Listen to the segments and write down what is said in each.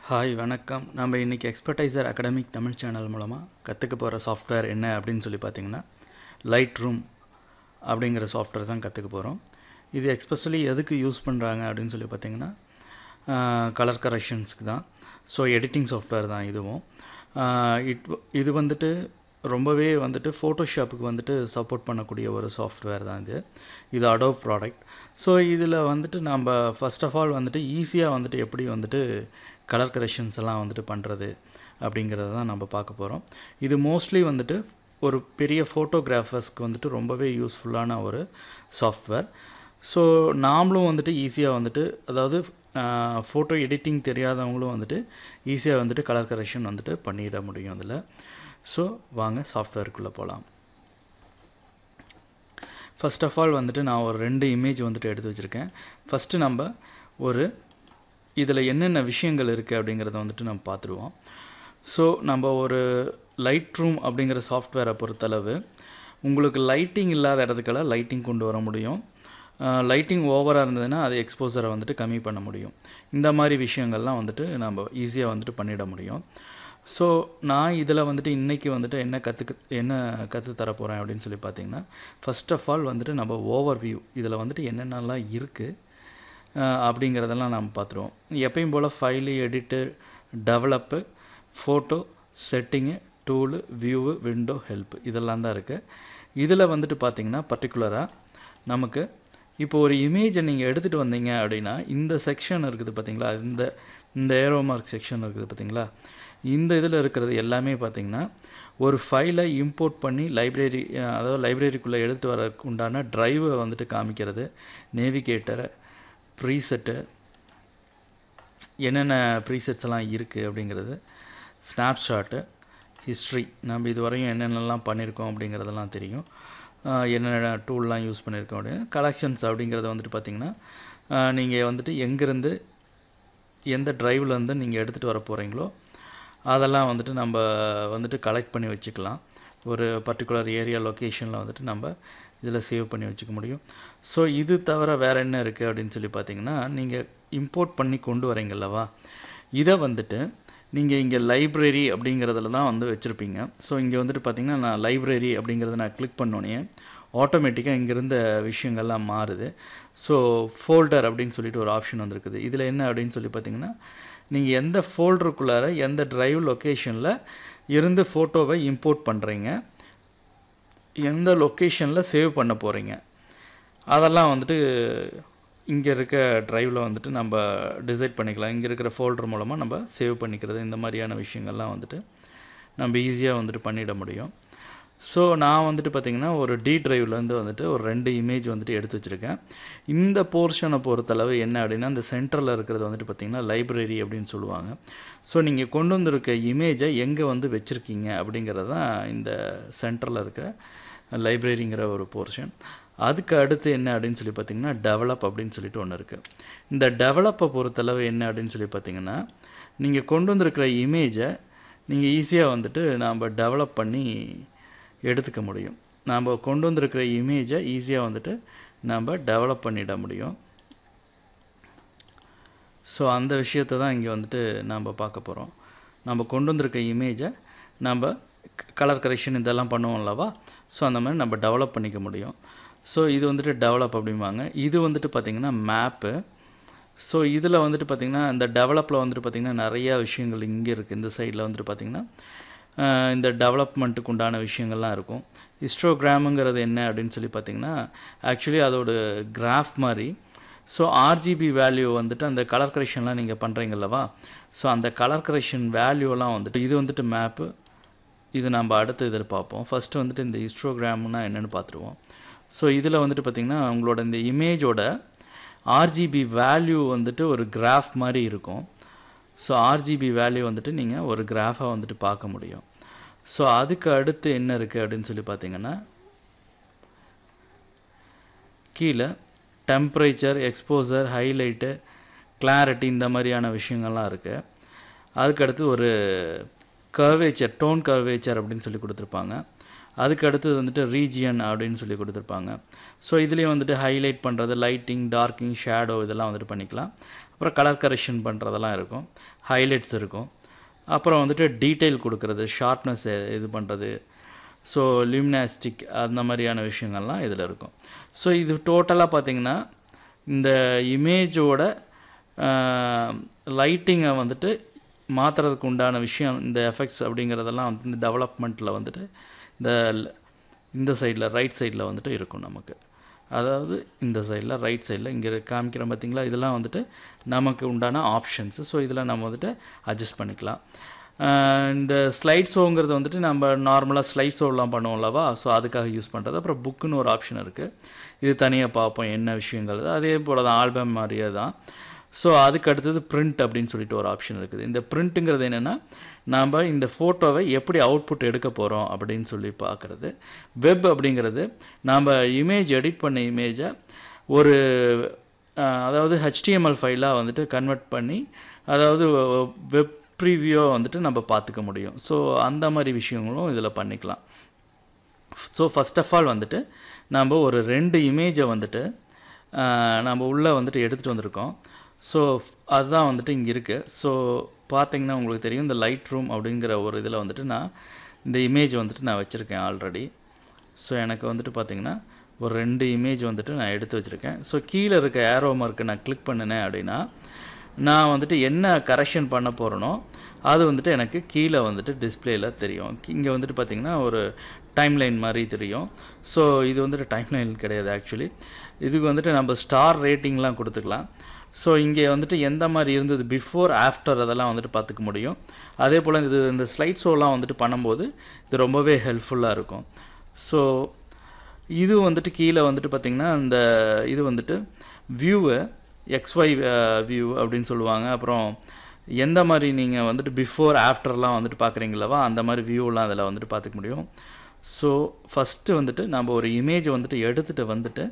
hi வணக்கம் நம்ம இன்றைக்கி எக்ஸ்பர்டைசர் அகாடமிக் தமிழ் சேனல் மூலமாக கற்றுக்க போகிற சாஃப்ட்வேர் என்ன அப்படின்னு சொல்லி பார்த்தீங்கன்னா லைட் ரூம் அப்படிங்கிற சாஃப்ட்வேர் தான் கற்றுக்க போகிறோம் இது எக்ஸ்பெஷலி எதுக்கு யூஸ் பண்ணுறாங்க அப்படின்னு சொல்லி பார்த்தீங்கன்னா கலர் கரெக்ஷன்ஸ்க்கு தான் ஸோ எடிட்டிங் சாஃப்ட்வேர் தான் இதுவும் இட் இது வந்துட்டு ரொம்பவே வந்துட்டு ஃபோட்டோஷாப்புக்கு வந்துட்டு சப்போர்ட் பண்ணக்கூடிய ஒரு சாஃப்ட்வேர் தான் இது இது அடோப் ப்ராடக்ட் ஸோ இதில் வந்துட்டு நம்ம ஃபஸ்ட் ஆஃப் ஆல் வந்துட்டு ஈஸியாக வந்துட்டு எப்படி வந்துட்டு கலர் கரெக்ஷன்ஸ் எல்லாம் வந்துட்டு பண்ணுறது அப்படிங்கிறத தான் நம்ம பார்க்க போகிறோம் இது மோஸ்ட்லி வந்துட்டு ஒரு பெரிய ஃபோட்டோகிராஃபர்ஸ்க்கு வந்துட்டு ரொம்பவே யூஸ்ஃபுல்லான ஒரு சாஃப்ட்வேர் ஸோ நாமளும் வந்துட்டு ஈஸியாக வந்துட்டு அதாவது ஃபோட்டோ எடிட்டிங் தெரியாதவங்களும் வந்துட்டு ஈஸியாக வந்துட்டு கலர் கரெக்ஷன் வந்துட்டு பண்ணிட முடியும் அதில் ஸோ வாங்க சாஃப்ட்வேருக்குள்ளே போகலாம் ஃபஸ்ட் ஆஃப் ஆல் வந்துட்டு நான் ஒரு ரெண்டு இமேஜ் வந்துட்டு எடுத்து வச்சுருக்கேன் ஃபஸ்ட்டு நம்ம ஒரு இதில் என்னென்ன விஷயங்கள் இருக்குது அப்படிங்கிறத வந்துட்டு நம்ம பார்த்துருவோம் ஸோ நம்ம ஒரு லைட் ரூம் அப்படிங்கிற சாஃப்ட்வேரை பொறுத்தளவு உங்களுக்கு லைட்டிங் இல்லாத இடத்துக்கெல்லாம் லைட்டிங் கொண்டு வர முடியும் லைட்டிங் ஓவராக இருந்ததுன்னா அது எக்ஸ்போசரை வந்துட்டு கம்மி பண்ண முடியும் இந்த மாதிரி விஷயங்கள்லாம் வந்துட்டு நம்ம ஈஸியாக வந்துட்டு பண்ணிட முடியும் ஸோ நான் இதில் வந்துட்டு இன்றைக்கி வந்துட்டு என்ன கற்றுக்க என்ன கற்று தர போகிறேன் அப்படின்னு சொல்லி பார்த்தீங்கன்னா ஃபஸ்ட் ஆஃப் ஆல் வந்துட்டு நம்ம ஓவர் வியூ இதில் வந்துட்டு என்னென்னலாம் இருக்குது அப்படிங்கிறதெல்லாம் நம்ம பார்த்துருவோம் எப்பயும் போல் file edit develop photo setting tool view window help இதெல்லாம் தான் இருக்குது இதில் வந்துட்டு பார்த்திங்கன்னா பர்டிகுலராக நமக்கு இப்போ ஒரு இமேஜை நீங்கள் எடுத்துகிட்டு வந்தீங்க அப்படின்னா இந்த செக்ஷன் இருக்குது பார்த்தீங்களா இந்த இந்த ஏரோ மார்க் செக்ஷன் இருக்குது பார்த்தீங்களா இந்த இதில் இருக்கிறது எல்லாமே பார்த்திங்கன்னா ஒரு ஃபைலை இம்போர்ட் பண்ணி லைப்ரரி அதாவது லைப்ரரிக்குள்ளே எடுத்துகிட்டு வர உண்டான ட்ரைவை வந்துட்டு காமிக்கிறது நேவிகேட்டரை ப்ரீசெட்டு என்னென்ன ப்ரீசெட்ஸ் எல்லாம் இருக்குது அப்படிங்கிறது ஸ்னாப்ஷாட்டு ஹிஸ்ட்ரி நம்ம இதுவரையும் என்னென்னலாம் பண்ணியிருக்கோம் அப்படிங்கிறதெல்லாம் தெரியும் என்னென்ன டூல்லாம் யூஸ் பண்ணியிருக்கோம் அப்படின்னு கலெக்ஷன்ஸ் அப்படிங்கிறத வந்துட்டு பார்த்திங்கன்னா நீங்கள் வந்துட்டு எங்கேருந்து எந்த ட்ரைவ்லேருந்து நீங்கள் எடுத்துகிட்டு வர போகிறீங்களோ அதெல்லாம் வந்துட்டு நம்ம வந்துட்டு கலெக்ட் பண்ணி வச்சுக்கலாம் ஒரு பர்டிகுலர் ஏரியா லொக்கேஷனில் வந்துட்டு நம்ம இதில் சேவ் பண்ணி வச்சுக்க முடியும் ஸோ இது தவிர வேறு என்ன இருக்குது அப்படின்னு சொல்லி பார்த்தீங்கன்னா நீங்கள் இம்போர்ட் பண்ணி கொண்டு வரீங்கல்லவா இதை வந்துட்டு நீங்கள் இங்கே லைப்ரரி அப்படிங்கிறதுல தான் வந்து வச்சுருப்பீங்க ஸோ இங்கே வந்துட்டு பார்த்திங்கன்னா நான் லைப்ரரி அப்படிங்கிறத நான் கிளிக் பண்ணோன்னே ஆட்டோமேட்டிக்காக இங்கேருந்த விஷயங்கள்லாம் மாறுது ஸோ ஃபோல்டர் அப்படின்னு சொல்லிட்டு ஒரு ஆப்ஷன் வந்திருக்குது இதில் என்ன அப்படின்னு சொல்லி பார்த்தீங்கன்னா நீங்கள் எந்த ஃபோல்டருக்குள்ளார எந்த ட்ரைவ் லொக்கேஷனில் இருந்து ஃபோட்டோவை இம்போர்ட் பண்ணுறீங்க எந்த லொக்கேஷனில் சேவ் பண்ண போகிறீங்க அதெல்லாம் வந்துட்டு இங்கே இருக்க ட்ரைவில் வந்துட்டு நம்ம டிசைட் பண்ணிக்கலாம் இங்கே இருக்கிற ஃபோல்டர் மூலமாக நம்ம சேவ் பண்ணிக்கிறது இந்த மாதிரியான விஷயங்கள்லாம் வந்துட்டு நம்ம ஈஸியாக வந்துட்டு பண்ணிட முடியும் ஸோ நான் வந்துட்டு பார்த்திங்கன்னா ஒரு டி ட்ரைவ்லேருந்து வந்துட்டு ஒரு ரெண்டு இமேஜ் வந்துட்டு எடுத்து வச்சுருக்கேன் இந்த போர்ஷனை பொறுத்தளவு என்ன அப்படின்னா இந்த சென்டரில் இருக்கிறது வந்துட்டு பார்த்திங்கன்னா லைப்ரரி அப்படின்னு சொல்லுவாங்க ஸோ நீங்கள் கொண்டு வந்திருக்க இமேஜை எங்கே வந்து வச்சுருக்கீங்க அப்படிங்கிறது தான் இந்த சென்டரில் இருக்கிற லைப்ரரிங்கிற ஒரு போர்ஷன் அதுக்கு அடுத்து என்ன அப்படின்னு சொல்லி பார்த்திங்கன்னா டெவலப் அப்படின்னு சொல்லிட்டு ஒன்று இருக்குது இந்த டெவலப்பை பொறுத்தளவு என்ன அப்படின்னு சொல்லி பார்த்திங்கன்னா நீங்கள் கொண்டு வந்திருக்கிற இமேஜை நீங்கள் ஈஸியாக வந்துட்டு நாம் டெவலப் பண்ணி எடுத்துக்க முடியும் நாம் கொண்டு வந்திருக்கிற இமேஜை ஈஸியாக வந்துட்டு நம்ம டெவலப் பண்ணிட முடியும் ஸோ அந்த விஷயத்தை தான் இங்கே வந்துட்டு நாம் பார்க்க போகிறோம் நம்ம கொண்டு வந்திருக்க இமேஜை நம்ம கலர் கரெக்ஷன் இதெல்லாம் பண்ணுவோம் அல்லவா ஸோ அந்த மாதிரி நம்ம டெவலப் பண்ணிக்க முடியும் ஸோ இது வந்துட்டு டெவலப் அப்படிம்பாங்க இது வந்துட்டு பார்த்திங்கன்னா மேப்பு ஸோ இதில் வந்துட்டு பார்த்திங்கன்னா இந்த டெவலப்பில் வந்துட்டு பார்த்திங்கன்னா நிறையா விஷயங்கள் இங்கே இருக்குது இந்த சைடில் வந்துட்டு பார்த்திங்கன்னா இந்த டெவலப்மெண்ட்டுக்கு உண்டான விஷயங்கள்லாம் இருக்கும் ஹிஸ்ட்ரோகிராமுங்கிறது என்ன அப்படின்னு சொல்லி பார்த்திங்கன்னா ஆக்சுவலி அதோட கிராஃப் மாதிரி ஸோ ஆர்ஜிபி வேல்யூ வந்துட்டு அந்த கலர் கரெக்ஷன்லாம் நீங்கள் பண்ணுறீங்கல்லவா ஸோ அந்த கலர் கரெக்ஷன் வேல்யூலாம் வந்துட்டு இது வந்துட்டு மேப்பு இது நம்ம அடுத்த இதில் பார்ப்போம் ஃபஸ்ட்டு வந்துட்டு இந்த ஹிஸ்ட்ரோகிராம்னா என்னென்னு பார்த்துருவோம் ஸோ இதில் வந்துட்டு பார்த்திங்கன்னா உங்களோட இந்த இமேஜோட ஆர்ஜிபி வேல்யூ வந்துட்டு ஒரு கிராஃப் மாதிரி இருக்கும் ஸோ ஆர்ஜிபி வேல்யூ வந்துட்டு நீங்கள் ஒரு கிராஃபாக வந்துட்டு பார்க்க முடியும் ஸோ அதுக்கு அடுத்து என்ன இருக்குது அப்படின்னு சொல்லி பார்த்தீங்கன்னா கீழே டெம்ப்ரேச்சர் எக்ஸ்போசர் ஹைலைட்டு கிளாரிட்டி இந்த மாதிரியான விஷயங்கள்லாம் இருக்குது அதுக்கடுத்து ஒரு கர்வேச்சர் டோன் கர்வேச்சர் அப்படின்னு சொல்லி கொடுத்துருப்பாங்க அதுக்கு அடுத்தது வந்துட்டு ரீஜியன் அப்படின்னு சொல்லி கொடுத்துருப்பாங்க ஸோ இதுலேயும் வந்துட்டு ஹைலைட் பண்ணுறது லைட்டிங் டார்க்கிங் ஷேடோ இதெல்லாம் வந்துட்டு பண்ணிக்கலாம் அப்புறம் கலர் கரெக்ஷன் பண்ணுறதெல்லாம் இருக்கும் ஹைலைட்ஸ் இருக்கும் அப்புறம் வந்துட்டு டீட்டெயில் கொடுக்குறது ஷார்ப்னஸ் இது பண்ணுறது ஸோ லிம்னாஸ்டிக் அந்த மாதிரியான விஷயங்கள்லாம் இதில் இருக்கும் ஸோ இது டோட்டலாக பார்த்திங்கன்னா இந்த இமேஜோட லைட்டிங்கை வந்துட்டு மாற்றுறதுக்கு உண்டான விஷயம் இந்த எஃபெக்ட்ஸ் அப்படிங்கிறதெல்லாம் வந்து இந்த டெவலப்மெண்ட்டில் வந்துட்டு இந்த இந்த சைடில் ரைட் சைடில் வந்துட்டு இருக்கும் நமக்கு அதாவது இந்த சைடில் ரைட் சைடில் இங்கே காமிக்கிறோம் பார்த்தீங்களா இதெல்லாம் வந்துட்டு நமக்கு உண்டான ஆப்ஷன்ஸு ஸோ இதில் நம்ம வந்துட்டு அட்ஜஸ்ட் பண்ணிக்கலாம் இந்த ஸ்லைட் ஷோங்கிறது வந்துட்டு நம்ம நார்மலாக ஸ்லைட் ஷோலாம் பண்ணுவோம் அல்லவா ஸோ அதுக்காக யூஸ் பண்ணுறது அப்புறம் புக்குன்னு ஒரு ஆப்ஷன் இருக்குது இது தனியாக பார்ப்போம் என்ன விஷயங்கள் அதே போல் தான் ஆல்பம் மாதிரியே தான் ஸோ அதுக்கு அடுத்தது பிரிண்ட் அப்படின்னு சொல்லிட்டு ஒரு ஆப்ஷன் இருக்குது இந்த பிரிண்ட்டுங்கிறது என்னென்னா நாம் இந்த ஃபோட்டோவை எப்படி அவுட்புட் எடுக்க போகிறோம் அப்படின்னு சொல்லி பார்க்குறது வெப் அப்படிங்கிறது நாம் இமேஜ் எடிட் பண்ண இமேஜை ஒரு அதாவது ஹெச்டிஎம்எல் ஃபைலாக வந்துட்டு கன்வெர்ட் பண்ணி அதாவது வெப் ப்ரீவியூ வந்துட்டு நம்ம பார்த்துக்க முடியும் ஸோ அந்த மாதிரி விஷயங்களும் இதில் பண்ணிக்கலாம் ஸோ ஃபஸ்ட் ஆஃப் ஆல் வந்துட்டு நம்ம ஒரு ரெண்டு இமேஜை வந்துட்டு நம்ம உள்ளே வந்துட்டு எடுத்துகிட்டு வந்திருக்கோம் ஸோ அதுதான் வந்துட்டு இங்கே இருக்குது ஸோ பார்த்தீங்கன்னா உங்களுக்கு தெரியும் இந்த லைட் ரூம் அப்படிங்கிற ஒரு இதில் வந்துட்டு நான் இந்த இமேஜ் வந்துட்டு நான் வச்சுருக்கேன் ஆல்ரெடி ஸோ எனக்கு வந்துட்டு பார்த்திங்கன்னா ஒரு ரெண்டு இமேஜ் வந்துட்டு நான் எடுத்து வச்சுருக்கேன் ஸோ கீழே இருக்க ஏரோ மார்க்கை நான் கிளிக் பண்ணினேன் அப்படின்னா நான் வந்துட்டு என்ன கரெக்ஷன் பண்ண போகிறேனோ அது வந்துட்டு எனக்கு கீழே வந்துட்டு டிஸ்பிளேயில் தெரியும் இங்கே வந்துட்டு பார்த்திங்கன்னா ஒரு டைம்லைன் மாதிரி தெரியும் ஸோ இது வந்துட்டு டைம்லைன் கிடையாது ஆக்சுவலி இதுக்கு வந்துட்டு நம்ம ஸ்டார் ரேட்டிங்லாம் கொடுத்துக்கலாம் ஸோ இங்கே வந்துட்டு எந்த மாதிரி இருந்தது பிஃபோர் ஆஃப்டர் அதெல்லாம் வந்துட்டு பார்த்துக்க முடியும் அதே போல் இது இந்த ஸ்லைட் ஷோலாம் வந்துட்டு பண்ணும்போது இது ரொம்பவே ஹெல்ப்ஃபுல்லாக இருக்கும் ஸோ இது வந்துட்டு கீழே வந்துட்டு பார்த்திங்கன்னா இந்த இது வந்துட்டு வியூவை எக்ஸ்ஒய் வியூ அப்படின்னு சொல்லுவாங்க அப்புறம் எந்த மாதிரி நீங்கள் வந்துட்டு பிஃபோர் ஆஃப்டர்லாம் வந்துட்டு பார்க்குறீங்களவா அந்த மாதிரி வியூலாம் அதில் வந்துட்டு பார்த்துக்க முடியும் ஸோ ஃபஸ்ட்டு வந்துட்டு நம்ம ஒரு இமேஜை வந்துட்டு எடுத்துகிட்டு வந்துட்டு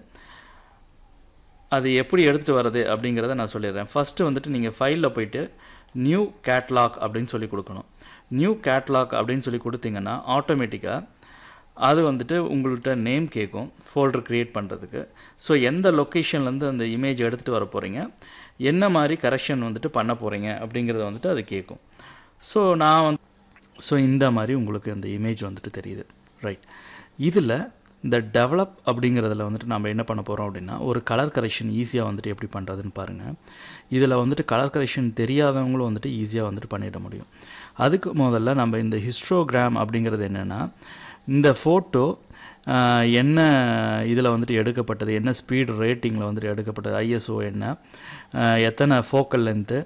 அது எப்படி எடுத்துகிட்டு வர்றது அப்படிங்கிறத நான் சொல்லிடுறேன் ஃபஸ்ட்டு வந்துட்டு நீங்கள் ஃபைலில் போயிட்டு நியூ கேட்லாக் அப்படின்னு சொல்லி கொடுக்கணும் நியூ கேட்லாக் அப்படின்னு சொல்லி கொடுத்தீங்கன்னா ஆட்டோமேட்டிக்காக அது வந்துட்டு உங்கள்கிட்ட நேம் கேட்கும் ஃபோல்டர் க்ரியேட் பண்ணுறதுக்கு ஸோ எந்த லொக்கேஷன்லேருந்து அந்த இமேஜ் எடுத்துகிட்டு வர போகிறீங்க என்ன மாதிரி கரெக்ஷன் வந்துட்டு பண்ண போகிறீங்க அப்படிங்கிறத வந்துட்டு அது கேட்கும் ஸோ நான் வந்து ஸோ இந்த மாதிரி உங்களுக்கு அந்த இமேஜ் வந்துட்டு தெரியுது ரைட் இதில் இந்த டெவலப் அப்படிங்கிறதுல வந்துட்டு நம்ம என்ன பண்ண போகிறோம் அப்படின்னா ஒரு கலர் கரெக்ஷன் ஈஸியாக வந்துட்டு எப்படி பண்ணுறதுன்னு பாருங்கள் இதில் வந்துட்டு கலர் கரெக்ஷன் தெரியாதவங்களும் வந்துட்டு ஈஸியாக வந்துட்டு பண்ணிட முடியும் அதுக்கு முதல்ல நம்ம இந்த ஹிஸ்ட்ரோகிராம் அப்படிங்கிறது என்னென்னா இந்த ஃபோட்டோ என்ன இதில் வந்துட்டு எடுக்கப்பட்டது என்ன ஸ்பீடு ரேட்டிங்கில் வந்துட்டு எடுக்கப்பட்டது ஐஎஸ்ஓ என்ன எத்தனை ஃபோக்கல் லென்த்து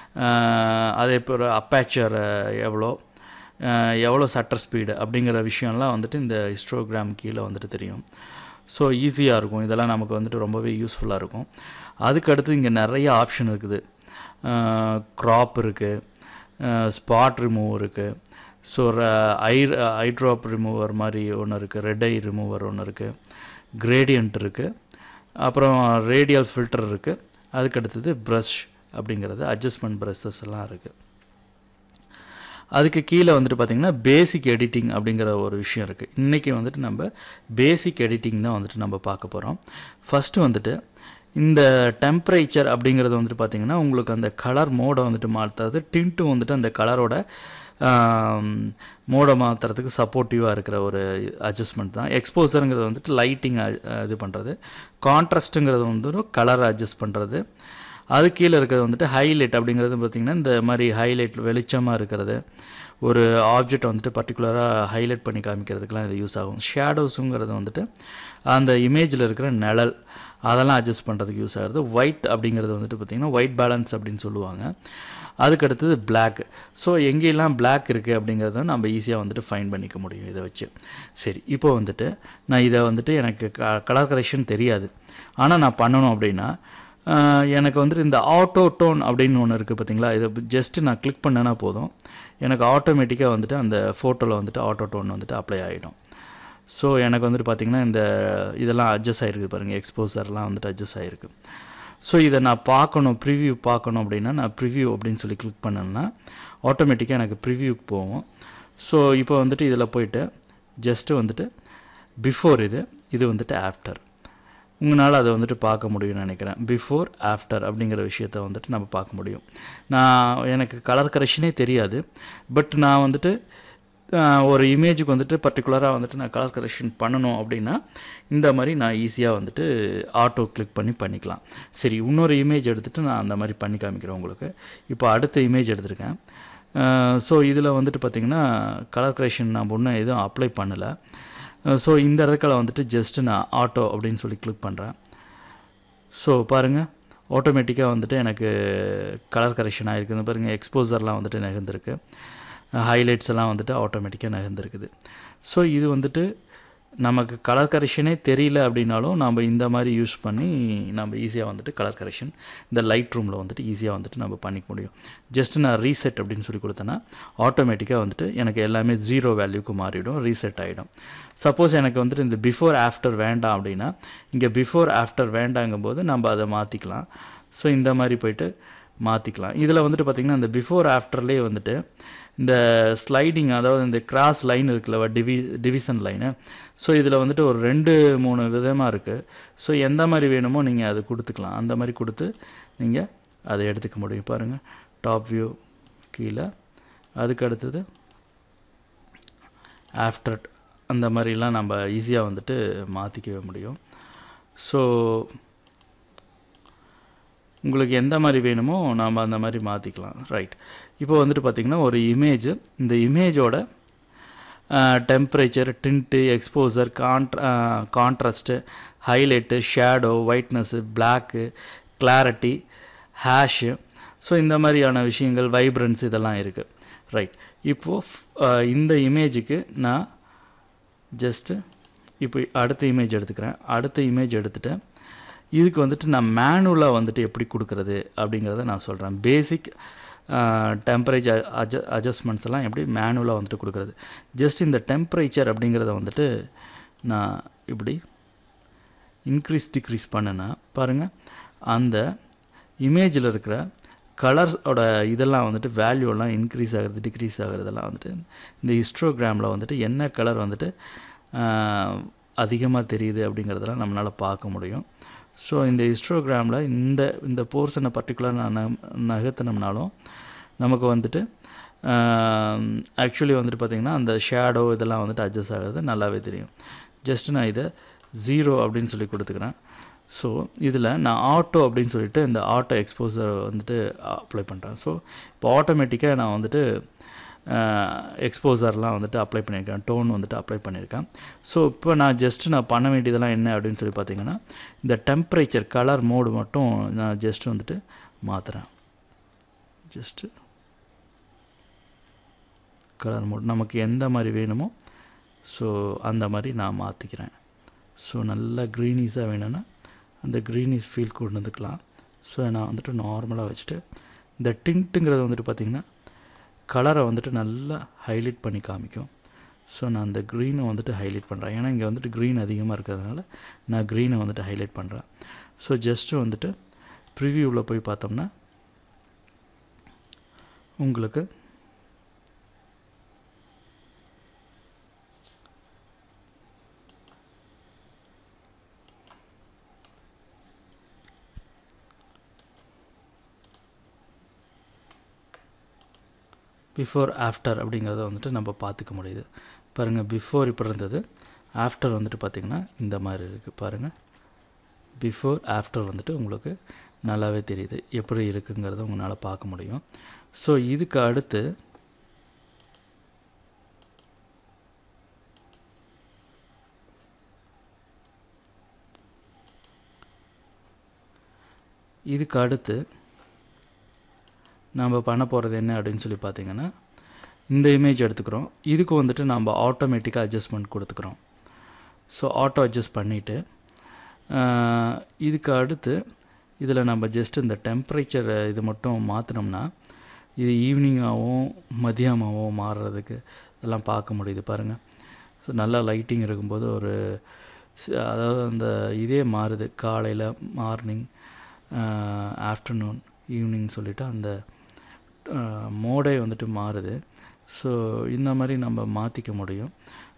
அதே போல் அப்பேச்சர் எவ்வளோ எவ்வளோ சட்டர் ஸ்பீடு அப்படிங்கிற விஷயம்லாம் வந்துட்டு இந்த ஹிஸ்ட்ரோகிராம் கீழே வந்துட்டு தெரியும் ஸோ ஈஸியாக இருக்கும் இதெல்லாம் நமக்கு வந்துட்டு ரொம்பவே யூஸ்ஃபுல்லாக இருக்கும் அதுக்கு அடுத்து இங்கே நிறைய ஆப்ஷன் இருக்குது க்ராப் இருக்குது ஸ்பாட் ரிமூவ் இருக்குது so eye eye drop remover மாதிரி ஒன்று இருக்குது ரெட் ஐ ரிமூவர் ஒன்று இருக்குது கிரேடியன்ட் இருக்குது அப்புறம் ரேடியல் ஃபில்டர் இருக்குது அதுக்கு அடுத்தது ப்ரஷ் அப்படிங்கிறது அட்ஜஸ்ட்மெண்ட் ப்ரஷஸ் எல்லாம் இருக்குது அதுக்கு கீழே வந்துட்டு பார்த்திங்கன்னா பேசிக் எடிட்டிங் அப்படிங்கிற ஒரு விஷயம் இருக்குது இன்றைக்கி வந்துட்டு நம்ம பேசிக் எடிட்டிங் தான் வந்துட்டு நம்ம பார்க்க போகிறோம் ஃபஸ்ட்டு வந்துட்டு இந்த டெம்பரேச்சர் அப்படிங்கிறது வந்துட்டு பார்த்திங்கன்னா உங்களுக்கு அந்த கலர் மோடை வந்துட்டு மாற்றுறது டின்ட்டு வந்துட்டு அந்த கலரோட மோடை மாற்றுறதுக்கு சப்போர்ட்டிவாக இருக்கிற ஒரு அட்ஜஸ்ட்மெண்ட் தான் எக்ஸ்போசருங்கிறது வந்துட்டு லைட்டிங் இது பண்ணுறது கான்ட்ராஸ்ட்டுங்கிறது வந்து கலர் அட்ஜஸ்ட் பண்ணுறது அது கீழே இருக்கிறது வந்துட்டு ஹைலைட் அப்படிங்கிறது பார்த்திங்கன்னா இந்த மாதிரி ஹைலைட் வெளிச்சமாக இருக்கிறது ஒரு ஆப்ஜெக்ட் வந்துட்டு பர்டிகுலராக ஹைலைட் பண்ணி காமிக்கிறதுக்கெலாம் இது யூஸ் ஆகும் ஷேடோஸுங்கிறது வந்துட்டு அந்த இமேஜில் இருக்கிற நிழல் அதெல்லாம் அட்ஜஸ்ட் பண்ணுறதுக்கு யூஸ் ஆகுது ஒயிட் அப்படிங்கிறது வந்துட்டு பார்த்திங்கன்னா ஒயிட் பேலன்ஸ் அப்படின்னு சொல்லுவாங்க அதுக்கு அடுத்தது பிளாக் ஸோ எங்கெல்லாம் பிளாக் இருக்குது அப்படிங்கிறத நம்ம ஈஸியாக வந்துட்டு ஃபைன் பண்ணிக்க முடியும் இதை வச்சு சரி இப்போ வந்துட்டு நான் இதை வந்துட்டு எனக்கு க கலர் கரெக்ஷன் தெரியாது ஆனால் நான் பண்ணணும் அப்படின்னா எனக்கு வந்துட்டு இந்த ஆட்டோ டோன் அப்படின்னு ஒன்று இருக்குது பார்த்தீங்களா இதை ஜஸ்ட்டு நான் கிளிக் பண்ணேன்னா போதும் எனக்கு ஆட்டோமேட்டிக்காக வந்துட்டு அந்த ஃபோட்டோவில் வந்துட்டு ஆட்டோ டோன் வந்துட்டு அப்ளை ஆகிடும் ஸோ எனக்கு வந்துட்டு பார்த்திங்கன்னா இந்த இதெல்லாம் அட்ஜஸ்ட் ஆகிருக்கு பாருங்கள் எக்ஸ்போசர்லாம் வந்துட்டு அட்ஜஸ்ட் ஆகிருக்கு ஸோ இதை நான் பார்க்கணும் ப்ரிவ்யூ பார்க்கணும் அப்படின்னா நான் ப்ரிவ்யூ அப்படின்னு சொல்லி கிளிக் பண்ணேன்னா ஆட்டோமேட்டிக்காக எனக்கு ப்ரிவ்யூக்கு போகும் ஸோ இப்போ வந்துட்டு இதில் போயிட்டு ஜஸ்ட்டு வந்துட்டு பிஃபோர் இது இது வந்துட்டு ஆஃப்டர் உங்களால் அதை வந்துட்டு பார்க்க முடியும்னு நினைக்கிறேன் பிஃபோர் ஆஃப்டர் அப்படிங்கிற விஷயத்த வந்துட்டு நம்ம பார்க்க முடியும் நான் எனக்கு கலர் கரெக்ஷனே தெரியாது பட் நான் வந்துட்டு ஆஹ், ஒரு இமேஜுக்கு வந்துட்டு பர்டிகுலராக வந்துட்டு நான் கலர் கரெக்ஷன் பண்ணணும் அப்படின்னா இந்த மாதிரி நான் ஈஸியாக வந்துட்டு ஆட்டோ கிளிக் பண்ணி பண்ணிக்கலாம் சரி இன்னொரு இமேஜ் எடுத்துகிட்டு நான் அந்த மாதிரி பண்ணி காமிக்கிறேன் உங்களுக்கு இப்போ அடுத்த இமேஜ் எடுத்திருக்கேன் ஸோ இதில் வந்துட்டு பார்த்திங்கன்னா கலர் கரெக்ஷன் நான் ஒன்றும் எதுவும் அப்ளை பண்ணலை ஸோ இந்த இடத்துல வந்துட்டு ஜஸ்ட்டு நான் ஆட்டோ அப்படின்னு சொல்லி கிளிக் பண்ணுறேன் ஸோ பாருங்கள் ஆட்டோமேட்டிக்காக வந்துட்டு எனக்கு கலர் கரெக்ஷன் ஆகிருக்குது பாருங்கள் எக்ஸ்போசர்லாம் வந்துட்டு நகர்ந்துருக்கு ஹைலைட்ஸ் எல்லாம் வந்துட்டு ஆட்டோமேட்டிக்காக நகர்ந்துருக்குது ஸோ இது வந்துட்டு நமக்கு கலர் கரெக்ஷனே தெரியல அப்படின்னாலும் நம்ம இந்த மாதிரி யூஸ் பண்ணி நம்ம ஈஸியாக வந்துட்டு கலர் கரெக்ஷன் இந்த லைட் ரூமில் வந்துட்டு ஈஸியாக வந்துட்டு நம்ம பண்ணிக்க முடியும் ஜஸ்ட் நான் ரீசெட் அப்படின்னு சொல்லி கொடுத்தேன்னா ஆட்டோமேட்டிக்காக வந்துட்டு எனக்கு எல்லாமே ஜீரோ வேல்யூக்கு மாறிடும் ரீசெட் ஆகிடும் சப்போஸ் எனக்கு வந்துட்டு இந்த பிஃபோர் ஆஃப்டர் வேண்டாம் அப்படின்னா இங்கே பிஃபோர் ஆஃப்டர் வேண்டாங்கும்போது நம்ம அதை மாற்றிக்கலாம் ஸோ இந்த மாதிரி போயிட்டு மாற்றிக்கலாம் இதில் வந்துட்டு பார்த்திங்கன்னா இந்த பிஃபோர் ஆஃப்டர்லேயே வந்துட்டு இந்த ஸ்லைடிங் அதாவது இந்த கிராஸ் லைன் இருக்குல்ல டிவி டிவிஷன் லைனு ஸோ இதில் வந்துட்டு ஒரு ரெண்டு மூணு விதமாக இருக்குது ஸோ எந்த மாதிரி வேணுமோ நீங்கள் அது கொடுத்துக்கலாம் அந்த மாதிரி கொடுத்து நீங்கள் அதை எடுத்துக்க முடியும் பாருங்கள் டாப் வியூ கீழே அதுக்கு அடுத்தது ஆஃப்டர் அந்த மாதிரிலாம் நம்ம ஈஸியாக வந்துட்டு மாற்றிக்கவே முடியும் ஸோ உங்களுக்கு எந்த மாதிரி வேணுமோ நாம் அந்த மாதிரி மாற்றிக்கலாம் ரைட் இப்போ வந்துட்டு பார்த்திங்கன்னா ஒரு இமேஜ் இந்த இமேஜோட temperature tint exposure contra contrast highlight shadow whiteness black clarity haze so இந்த மாதிரியான விஷயங்கள் வைப்ரன்ஸ் இதெல்லாம் இருக்குது ரைட் இப்போது இந்த இமேஜுக்கு நான் ஜஸ்ட்டு இப்போ அடுத்த இமேஜ் எடுத்துக்கிறேன் அடுத்த இமேஜ் எடுத்துகிட்டு இதுக்கு வந்துட்டு நான் மேனுவலாக வந்துட்டு எப்படி கொடுக்குறது அப்படிங்கிறத நான் சொல்கிறேன் பேசிக் டெம்பரேச்சர் அட்ஜ அட்ஜஸ்ட்மெண்ட்ஸ் எல்லாம் எப்படி மேனுவலாக வந்துட்டு கொடுக்குறது ஜஸ்ட் இந்த டெம்பரேச்சர் அப்படிங்கிறத வந்துட்டு நான் இப்படி இன்க்ரீஸ் டிக்ரீஸ் பண்ணேன்னா பாருங்கள் அந்த இமேஜில் இருக்கிற கலர்ஸோட இதெல்லாம் வந்துட்டு வேல்யூலாம் இன்க்ரீஸ் ஆகிறது டிக்ரீஸ் ஆகிறதெல்லாம் வந்துட்டு இந்த ஹிஸ்ட்ரோகிராமில் வந்துட்டு என்ன கலர் வந்துட்டு அதிகமாக தெரியுது அப்படிங்கிறதெல்லாம் நம்மளால் பார்க்க முடியும் ஸோ இந்த ஹிஸ்ட்ரோகிராமில் இந்த இந்த போர்ஷனை பர்டிகுலர் நான் நகர்த்தினோம்னாலும் நமக்கு வந்துட்டு ஆக்சுவலி வந்துட்டு பார்த்திங்கன்னா அந்த ஷேடோ இதெல்லாம் வந்துட்டு அட்ஜஸ்ட் ஆகிறது நல்லாவே தெரியும் ஜஸ்ட் நான் இதை ஜீரோ அப்படின்னு சொல்லி கொடுத்துக்கிறேன் ஸோ இதில் நான் ஆட்டோ அப்படின்னு சொல்லிட்டு இந்த ஆட்டோ எக்ஸ்போசர் வந்துட்டு அப்ளை பண்ணுறேன் ஸோ இப்போ ஆட்டோமேட்டிக்காக நான் வந்துட்டு எக்ஸ்போசர்லாம் வந்துட்டு அப்ளை பண்ணியிருக்கேன் டோன் வந்துட்டு அப்ளை பண்ணியிருக்கேன் ஸோ இப்போ நான் ஜஸ்ட்டு நான் பண்ண வேண்டியதெல்லாம் என்ன அப்படின்னு சொல்லி பார்த்தீங்கன்னா இந்த டெம்பரேச்சர் கலர் மோடு மட்டும் நான் ஜஸ்ட் வந்துட்டு மாற்றுறேன் ஜஸ்ட்டு கலர் மோட் நமக்கு எந்த மாதிரி வேணுமோ ஸோ அந்த மாதிரி நான் மாற்றிக்கிறேன் ஸோ நல்லா க்ரீனிஸாக வேணும்னா அந்த க்ரீனிஸ் ஃபீல் கொண்டு வந்துக்கலாம் ஸோ நான் வந்துட்டு நார்மலாக வச்சுட்டு இந்த டிண்ட்டுங்கிறது வந்துட்டு பார்த்திங்கன்னா கலரை வந்துட்டு நல்லா ஹைலைட் பண்ணி காமிக்கும் ஸோ நான் அந்த க்ரீனை வந்துட்டு ஹைலைட் பண்ணுறேன் ஏன்னா இங்கே வந்துட்டு க்ரீன் அதிகமாக இருக்கிறதுனால நான் க்ரீனை வந்துட்டு ஹைலைட் பண்ணுறேன் ஸோ ஜஸ்ட்டு வந்துட்டு ப்ரிவியூவில் போய் பார்த்தோம்னா உங்களுக்கு பிஃபோர் ஆஃப்டர் அப்படிங்கிறத வந்துட்டு நம்ம பார்த்துக்க முடியுது பாருங்கள் பிஃபோர் இப்போ இருந்தது ஆஃப்டர் வந்துட்டு பார்த்திங்கன்னா இந்த மாதிரி இருக்குது பாருங்கள் பிஃபோர் ஆஃப்டர் வந்துட்டு உங்களுக்கு நல்லாவே தெரியுது எப்படி இருக்குங்கிறத உங்களால் பார்க்க முடியும் ஸோ இதுக்கு அடுத்து இதுக்கு அடுத்து நம்ம பண்ண போகிறது என்ன அப்படின்னு சொல்லி பார்த்தீங்கன்னா இந்த இமேஜ் எடுத்துக்கிறோம் இதுக்கு வந்துட்டு நம்ம ஆட்டோமேட்டிக்காக அட்ஜஸ்ட்மெண்ட் கொடுத்துக்கிறோம் ஸோ ஆட்டோ அட்ஜஸ்ட் பண்ணிவிட்டு இதுக்கு அடுத்து இதில் நம்ம ஜஸ்ட் இந்த டெம்பரேச்சர் இது மட்டும் மாற்றினோம்னா இது ஈவினிங்காகவும் மதியமாகவும் மாறுறதுக்கு இதெல்லாம் பார்க்க முடியுது பாருங்கள் ஸோ நல்லா லைட்டிங் இருக்கும்போது ஒரு அதாவது அந்த இதே மாறுது காலையில் மார்னிங் ஆஃப்டர்நூன் ஈவினிங் சொல்லிவிட்டு அந்த மோடே வந்துட்டு மாறுது ஸோ இந்த மாதிரி நம்ம மாற்றிக்க முடியும்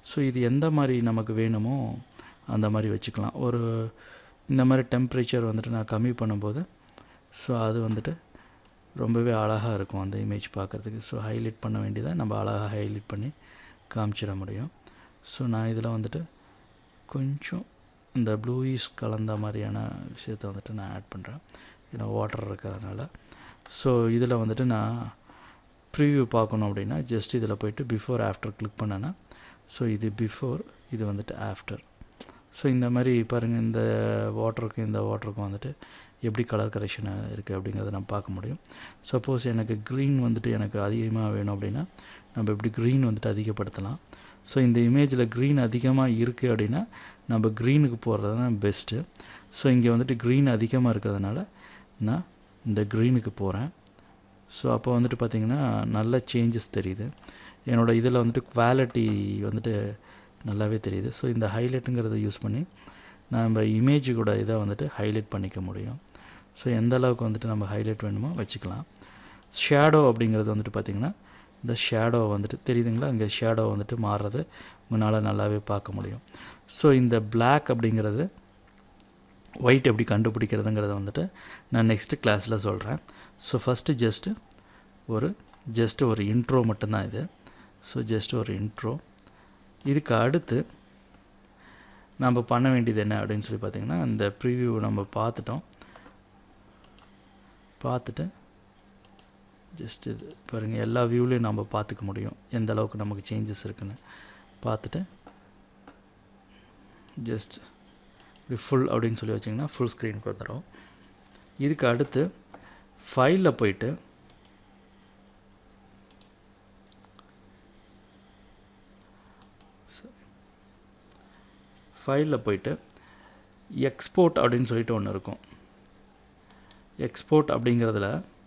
ஸோ இது எந்த மாதிரி நமக்கு வேணுமோ அந்த மாதிரி வச்சுக்கலாம் ஒரு இந்த மாதிரி டெம்ப்ரேச்சர் வந்துட்டு நான் கம்மி பண்ணும்போது ஸோ அது வந்துட்டு ரொம்பவே அழகாக இருக்கும் அந்த இமேஜ் பார்க்குறதுக்கு ஸோ ஹைலைட் பண்ண வேண்டியதை நம்ம அழகாக ஹைலைட் பண்ணி காமிச்சிட முடியும் ஸோ நான் இதில் வந்துட்டு கொஞ்சம் இந்த ப்ளூயிஸ் கலந்த மாதிரியான விஷயத்தை வந்துட்டு நான் ஆட் பண்ணுறேன் ஏன்னா வாட்டர் இருக்கிறதுனால ஸோ இதில் வந்துட்டு நான் ப்ரிவ்யூ பார்க்கணும் அப்படின்னா ஜஸ்ட் இதில் போயிட்டு பிஃபோர் ஆஃப்டர் கிளிக் பண்ணேன்னா ஸோ இது பிஃபோர் இது வந்துட்டு ஆஃப்டர் ஸோ இந்த மாதிரி பாருங்கள் இந்த வாட்டருக்கும் இந்த வாட்டருக்கும் வந்துட்டு எப்படி கலர் கரெக்ஷன் இருக்குது அப்படிங்கிறத நான் பார்க்க முடியும் சப்போஸ் எனக்கு க்ரீன் வந்துட்டு எனக்கு அதிகமாக வேணும் அப்படின்னா நம்ம இப்படி க்ரீன் வந்துட்டு அதிகப்படுத்தலாம் ஸோ இந்த இமேஜில் க்ரீன் அதிகமாக இருக்குது அப்படின்னா நம்ம க்ரீனுக்கு போடுறது தான் பெஸ்ட்டு ஸோ இங்கே வந்துட்டு க்ரீன் அதிகமாக இருக்கிறதுனால நான் இந்த க்ரீனுக்கு போகிறேன் ஸோ அப்போ வந்துட்டு பார்த்திங்கன்னா நல்ல சேஞ்சஸ் தெரியுது என்னோடய இதில் வந்துட்டு குவாலிட்டி வந்துட்டு நல்லாவே தெரியுது ஸோ இந்த ஹைலைட்டுங்கிறத யூஸ் பண்ணி நம்ம இமேஜ் கூட இதை வந்துட்டு ஹைலைட் பண்ணிக்க முடியும் ஸோ எந்த அளவுக்கு வந்துட்டு நம்ம ஹைலைட் வேணுமோ வச்சுக்கலாம் ஷேடோ அப்படிங்கிறது வந்துட்டு பார்த்திங்கன்னா இந்த ஷேடோ வந்துட்டு தெரியுதுங்களா இங்கே ஷேடோ வந்துட்டு மாறுறது உங்களால் நல்லாவே பார்க்க முடியும் ஸோ இந்த பிளாக் அப்படிங்கிறது ஒயிட் எப்படி கண்டுபிடிக்கிறதுங்கிறத வந்துட்டு நான் நெக்ஸ்ட்டு கிளாஸில் சொல்கிறேன் ஸோ ஃபஸ்ட்டு ஜஸ்ட்டு ஒரு ஜஸ்ட்டு ஒரு இன்ட்ரோ மட்டும்தான் இது ஸோ ஜஸ்ட் ஒரு இன்ட்ரோ இதுக்கு அடுத்து நம்ம பண்ண வேண்டியது என்ன அப்படின்னு சொல்லி பார்த்திங்கன்னா இந்த ப்ரிவியூ நம்ம பார்த்துட்டோம் பார்த்துட்டு ஜஸ்ட் இது பாருங்கள் எல்லா வியூலையும் நம்ம பார்த்துக்க முடியும் எந்த அளவுக்கு நமக்கு சேஞ்சஸ் இருக்குன்னு பார்த்துட்டு ஜஸ்ட் இப்படி ஃபுல் அப்படின்னு சொல்லி வச்சிங்கன்னா ஃபுல் ஸ்க்ரீனுக்கு வந்துடும் இதுக்கு அடுத்து ஃபைலில் போயிட்டு ஃபைலில் போயிட்டு எக்ஸ்போர்ட் அப்படின்னு சொல்லிட்டு ஒன்று இருக்கும் எக்ஸ்போர்ட் அப்படிங்கிறதுல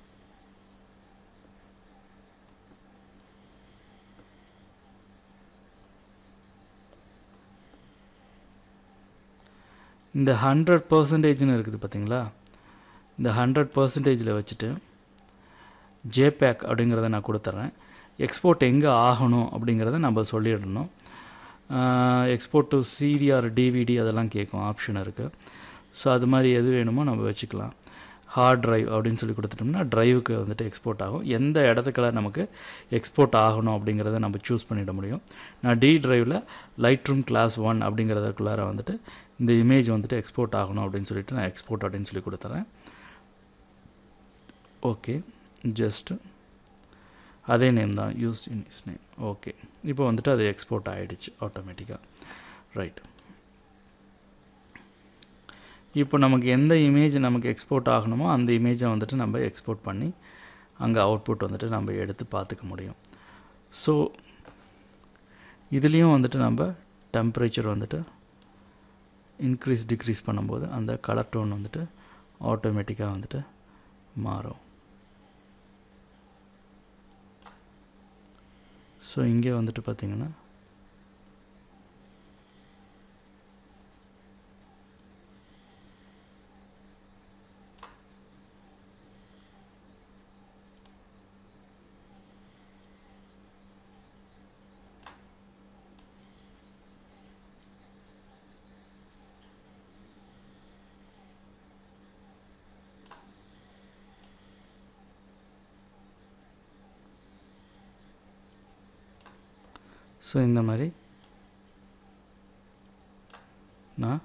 இந்த ஹண்ட்ரட் பர்சன்டேஜ்னு இருக்குது பார்த்தீங்களா இந்த ஹண்ட்ரட் பர்சன்டேஜில் வச்சுட்டு ஜேபேக் அப்படிங்கிறத நான் கொடுத்துட்றேன் எக்ஸ்போர்ட் எங்கே ஆகணும் அப்படிங்கிறத நம்ம சொல்லிடணும் எக்ஸ்போர்ட் டு சிடிஆர் டிவிடி அதெல்லாம் கேட்கும் ஆப்ஷன் இருக்குது ஸோ அது மாதிரி எது வேணுமோ நம்ம வச்சுக்கலாம் ஹார்ட் ட்ரைவ் அப்படின்னு சொல்லி கொடுத்துட்டோம்னா ட்ரைவுக்கு வந்துட்டு எக்ஸ்போர்ட் ஆகும் எந்த இடத்துக்குள்ள நமக்கு எக்ஸ்போர்ட் ஆகணும் அப்படிங்கிறத நம்ம சூஸ் பண்ணிட முடியும் நான் டி ட்ரைவில் லைட் ரூம் கிளாஸ் ஒன் அப்படிங்கிறதுக்குள்ளார வந்துட்டு இந்த இமேஜ் வந்துட்டு எக்ஸ்போர்ட் ஆகணும் அப்படின்னு சொல்லிட்டு நான் எக்ஸ்போர்ட் அப்படின்னு சொல்லி கொடுத்துறேன் ஓகே ஜஸ்ட்டு அதே நேம் தான் use in is name okay இப்போ வந்துட்டு அது எக்ஸ்போர்ட் ஆகிடுச்சு ஆட்டோமேட்டிக்காக ரைட் இப்போ நமக்கு எந்த இமேஜ் நமக்கு எக்ஸ்போர்ட் ஆகணுமோ அந்த இமேஜை வந்துட்டு நம்ம எக்ஸ்போர்ட் பண்ணி அங்கே அவுட்புட் வந்துட்டு நம்ம எடுத்து பார்த்துக்க முடியும் ஸோ இதுலேயும் வந்துட்டு நம்ம டெம்பரேச்சர் வந்துட்டு இன்க்ரீஸ் டிக்ரீஸ் பண்ணும்போது அந்த கலர் டோன் வந்துட்டு ஆட்டோமேட்டிக்காக வந்துட்டு மாறும் ஸோ இங்கே வந்துட்டு பார்த்திங்கன்னா ஸோ இந்த மாதிரி நான்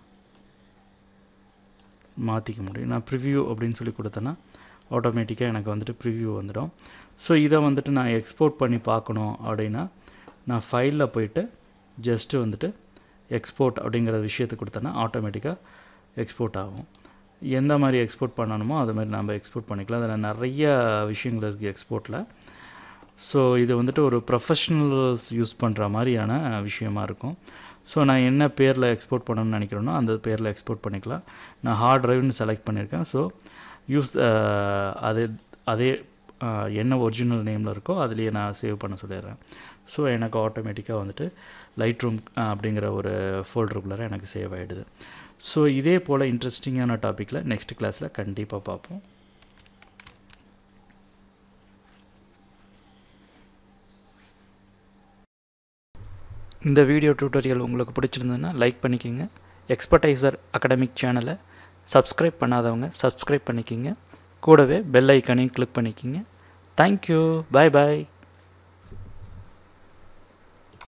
மாற்றிக்க முடியும் நான் ப்ரிவ்யூ அப்படின்னு சொல்லி கொடுத்தேன்னா ஆட்டோமேட்டிக்காக எனக்கு வந்துட்டு ப்ரிவ்யூ வந்துடும் ஸோ இதை வந்துட்டு நான் எக்ஸ்போர்ட் பண்ணி பார்க்கணும் அப்படின்னா நான் ஃபைலில் போயிட்டு ஜஸ்ட்டு வந்துட்டு எக்ஸ்போர்ட் அப்படிங்கிற விஷயத்தை கொடுத்தேன்னா ஆட்டோமேட்டிக்காக எக்ஸ்போர்ட் ஆகும் எந்த மாதிரி எக்ஸ்போர்ட் பண்ணணுமோ அது மாதிரி நம்ம எக்ஸ்போர்ட் பண்ணிக்கலாம் அதில் நிறைய விஷயங்கள் இருக்குது எக்ஸ்போர்ட்டில் ஸோ இது வந்துட்டு ஒரு ப்ரொஃபஷ்னல்ஸ் யூஸ் பண்ணுற மாதிரியான விஷயமா இருக்கும் ஸோ நான் என்ன பேரில் எக்ஸ்போர்ட் பண்ணணும்னு நினைக்கிறேனோ அந்த பேரில் எக்ஸ்போர்ட் பண்ணிக்கலாம் நான் ஹார்ட் ட்ரைவ்னு செலக்ட் பண்ணியிருக்கேன் ஸோ யூஸ் அதே அதே என்ன ஒரிஜினல் நேமில் இருக்கோ அதுலேயே நான் சேவ் பண்ண சொல்லிடுறேன் ஸோ எனக்கு ஆட்டோமேட்டிக்காக வந்துட்டு லைட் ரூம் அப்படிங்கிற ஒரு ஃபோல்டருக்குள்ளார எனக்கு சேவ் ஆகிடுது ஸோ இதே போல் இன்ட்ரெஸ்டிங்கான டாப்பிக்கில் நெக்ஸ்ட் கிளாஸில் கண்டிப்பாக பார்ப்போம் இந்த வீடியோ டியூட்டோரியல் உங்களுக்கு பிடிச்சிருந்ததுன்னா லைக் பண்ணிக்கோங்க எக்ஸ்பர்டைசர் அகாடமிக் சேனலை சப்ஸ்கிரைப் பண்ணாதவங்க சப்ஸ்கிரைப் பண்ணிக்கிங்க கூடவே பெல் ஐக்கானையும் கிளிக் பண்ணிக்கிங்க தேங்க்யூ பாய் பாய்